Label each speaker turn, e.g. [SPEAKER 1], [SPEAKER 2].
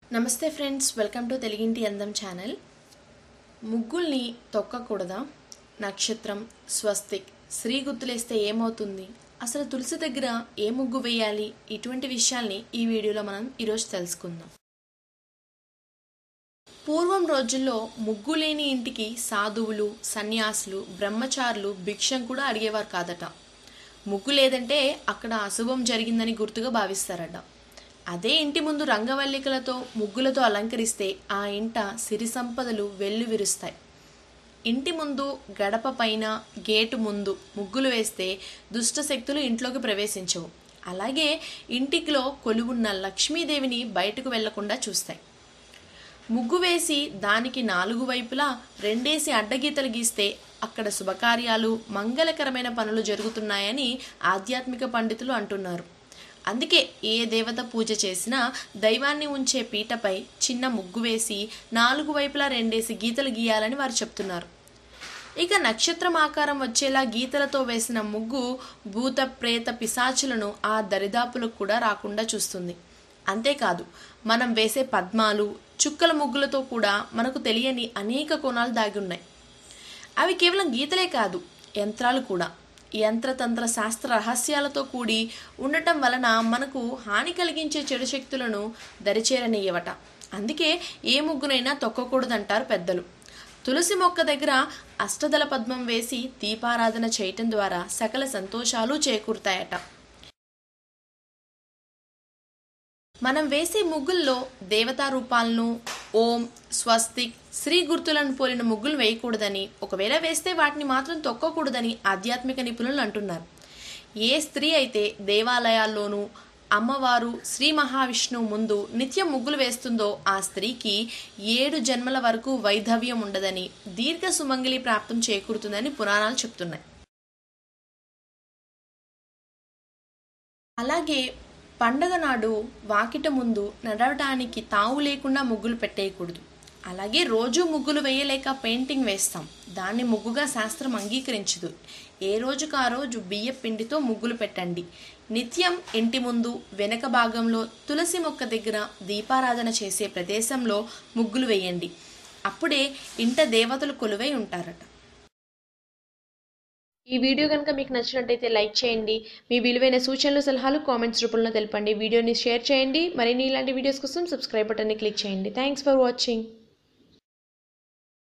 [SPEAKER 1] నమస్తే friends welcome to తెలుగింటి అందం ఛానల్ ముగ్గుల్ని తొక్కకూడదా నక్షత్రం స్వస్తిక్ శ్రీ గుర్తులేస్తే ఏమవుతుంది అసలు తులసి దగ్గర ఏ ముగ్గు వేయాలి ఇటువంటి విషయాల్ని ఈ వీడియోలో మనం ఈరోజు తెలుసుకుందాం పూర్వం రోజుల్లో ముగ్గు లేని ఇంటికి సాధువులు సన్యాసులు బ్రహ్మచారులు భిక్షం కూడా అడిగేవారు కాదట ముగ్గు లేదంటే అక్కడ అశుభం జరిగిందని గుర్తుగా భావిస్తారట అదే ఇంటి ముందు రంగవల్లికలతో ముగ్గులతో అలంకరిస్తే ఆ ఇంట సిరి సంపదలు వెల్లువిరుస్తాయి ఇంటి ముందు గడప పైన గేటు ముందు ముగ్గులు వేస్తే దుష్ట శక్తులు ఇంట్లోకి ప్రవేశించవు అలాగే ఇంటిలో కొలువున్న లక్ష్మీదేవిని బయటకు వెళ్లకుండా చూస్తాయి ముగ్గు వేసి దానికి నాలుగు వైపులా రెండేసి అడ్డగీతలు గీస్తే అక్కడ శుభకార్యాలు మంగళకరమైన పనులు జరుగుతున్నాయని ఆధ్యాత్మిక పండితులు అంటున్నారు అందుకే ఏ దేవత పూజ చేసినా దైవాన్ని ఉంచే పీటపై చిన్న ముగ్గు వేసి నాలుగు వైపులా రెండేసి గీతలు గీయాలని వారు చెప్తున్నారు ఇక నక్షత్రం ఆకారం వచ్చేలా గీతలతో వేసిన ముగ్గు భూత ప్రేత పిశాచులను ఆ దరిదాపులకు కూడా రాకుండా చూస్తుంది అంతేకాదు మనం వేసే పద్మాలు చుక్కల ముగ్గులతో కూడా మనకు తెలియని అనేక కోణాలు దాగి ఉన్నాయి అవి కేవలం గీతలే కాదు యంత్రాలు కూడా యంత్రతంత్ర శాస్త్ర రహస్యాలతో కూడి ఉండటం వలన మనకు హాని కలిగించే చెడు శక్తులను దరిచేరనీయవట అందుకే ఏ ముగ్గునైనా తొక్కకూడదంటారు పెద్దలు తులసి మొక్క దగ్గర అష్టదల పద్మం వేసి దీపారాధన చేయటం ద్వారా సకల సంతోషాలు చేకూరుతాయట మనం వేసే ముగ్గుల్లో దేవతా రూపాలను ఓం స్వస్తిక్ శ్రీ గుర్తులను పోలిన ముగ్గులు వేయకూడదని ఒకవేళ వేస్తే వాటిని మాత్రం తొక్కకూడదని ఆధ్యాత్మిక నిపుణులు అంటున్నారు ఏ స్త్రీ అయితే దేవాలయాల్లోనూ అమ్మవారు శ్రీ మహావిష్ణువు ముందు నిత్యం ముగ్గులు వేస్తుందో ఆ స్త్రీకి ఏడు జన్మల వరకు వైధవ్యం ఉండదని దీర్ఘ సుమంగళి ప్రాప్తం చేకూరుతుందని పురాణాలు చెప్తున్నాయి అలాగే పండగ నాడు వాకిట ముందు నడవటానికి తావు లేకుండా ముగ్గులు పెట్టేయకూడదు అలాగే రోజు ముగ్గులు వేయలేక పెయింటింగ్ వేస్తాం దాన్ని ముగ్గుగా శాస్త్రం అంగీకరించదు ఏ రోజుకు ఆ రోజు బియ్య పిండితో ముగ్గులు పెట్టండి నిత్యం ఇంటి ముందు వెనక భాగంలో తులసి మొక్క దగ్గర దీపారాధన చేసే ప్రదేశంలో ముగ్గులు వేయండి అప్పుడే ఇంట దేవతలు కొలువై ఉంటారట ఈ వీడియో కనుక మీకు నచ్చినట్టయితే లైక్ చేయండి మీ విలువైన సూచనలు సలహాలు కామెంట్స్ రూపంలో తెలపండి వీడియోని షేర్ చేయండి మరిన్ని ఇలాంటి వీడియోస్ కోసం సబ్స్క్రైబ్ బటన్ని క్లిక్ చేయండి థ్యాంక్స్ ఫర్ వాచింగ్